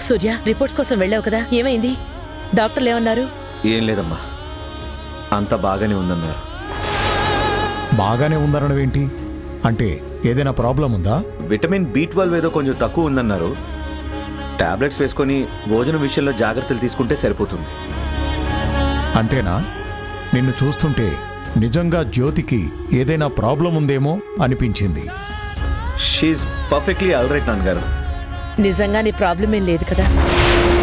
సూర్య reports కోసం వెళ్ళావు కదా ఏమైంది డాక్టర్లు ఏమన్నారు ఏం లేదమ్మా అంత బాగానే ఉందన్నారు బాగానే ఉందనడం ఏంటి అంటే ఏదైనా ప్రాబ్లం ఉందా విటమిన్ బి ట్వెల్వ్ ఏదో కొంచెం తక్కువ ఉందన్నారు టాబ్లెట్స్ వేసుకొని భోజనం విషయంలో జాగ్రత్తలు తీసుకుంటే సరిపోతుంది అంతేనా నిన్ను చూస్తుంటే నిజంగా జ్యోతికి ఏదైనా ప్రాబ్లం ఉందేమో అనిపించింది షీఈ్ పర్ఫెక్ట్లీ ఆల్ రైట్ నాన్నగారు నిజంగా నీ ప్రాబ్లం ఏం లేదు కదా